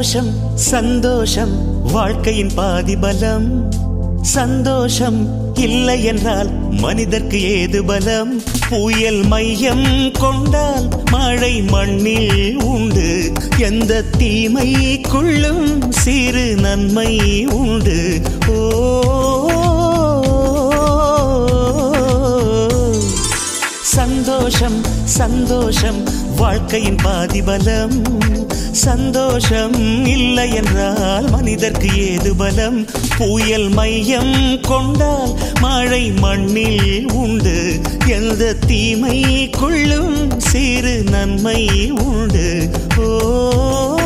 சந்தோஷம் சந்தோஷம் வாழ்க்கையின் பாதி பலம் சந்தோஷம் இல்லை என்றால் மனிதர்க்கு ஏது பலம் புயல் மையம் கொண்டால் மழை மண்ணில் உண்டு எந்த தீமைக்குள்ளும் சிறு நன்மை உண்டு ஓ சந்தோஷம் சந்தோஷம் வாழ்க்கையின் பாதிபலம் சந்தோஷம் இல்லை என்றால் மனிதர்க்கு ஏது பலம் புயல் மையம் கொண்டால் மழை மண்ணில் உண்டு எந்த தீமைக்குள்ளும் சிறு நன்மை உண்டு ஓ